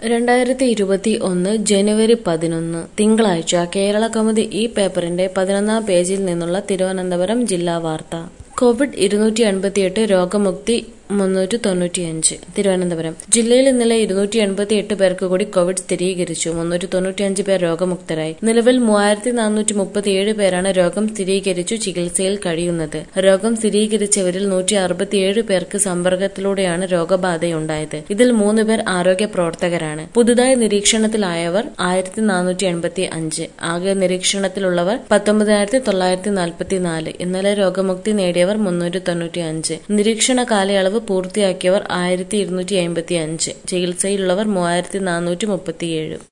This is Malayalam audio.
രണ്ടായിരത്തി ഇരുപത്തി ഒന്ന് ജനുവരി പതിനൊന്ന് തിങ്കളാഴ്ച കേരള കൗമുദി ഈ പേപ്പറിന്റെ പതിനൊന്നാം പേജിൽ നിന്നുള്ള തിരുവനന്തപുരം ജില്ലാ വാർത്ത കോവിഡ് ഇരുന്നൂറ്റി എൺപത്തിയെട്ട് രോഗമുക്തി മുന്നൂറ്റി തൊണ്ണൂറ്റിയഞ്ച് തിരുവനന്തപുരം ജില്ലയിൽ ഇന്നലെ ഇരുന്നൂറ്റി എൺപത്തിയെട്ട് പേർക്ക് കൂടി കോവിഡ് സ്ഥിരീകരിച്ചു മുന്നൂറ്റി തൊണ്ണൂറ്റിയഞ്ച് പേർ രോഗമുക്തരായി നിലവിൽ മൂവായിരത്തി നാനൂറ്റി മുപ്പത്തിയേഴ് പേരാണ് രോഗം സ്ഥിരീകരിച്ചു ചികിത്സയിൽ കഴിയുന്നത് രോഗം സ്ഥിരീകരിച്ചവരിൽ നൂറ്റി അറുപത്തിയേഴ് പേർക്ക് സമ്പർക്കത്തിലൂടെയാണ് രോഗബാധയുണ്ടായത് ഇതിൽ മൂന്ന് പേർ ആരോഗ്യ പ്രവർത്തകരാണ് പുതുതായി നിരീക്ഷണത്തിലായവർ ആയിരത്തി നാനൂറ്റി എൺപത്തി അഞ്ച് ആകെ നിരീക്ഷണത്തിലുള്ളവർ പത്തൊമ്പതിനായിരത്തി തൊള്ളായിരത്തി നാൽപ്പത്തിനാല് ഇന്നലെ രോഗമുക്തി നേടിയവർ മുന്നൂറ്റി തൊണ്ണൂറ്റി അഞ്ച് നിരീക്ഷണ കാലയളവ് പൂർത്തിയാക്കിയവർ ആയിരത്തി ഇരുന്നൂറ്റി അമ്പത്തി അഞ്ച് ചികിത്സയിലുള്ളവർ മൂവായിരത്തി നാനൂറ്റി മുപ്പത്തിയേഴ്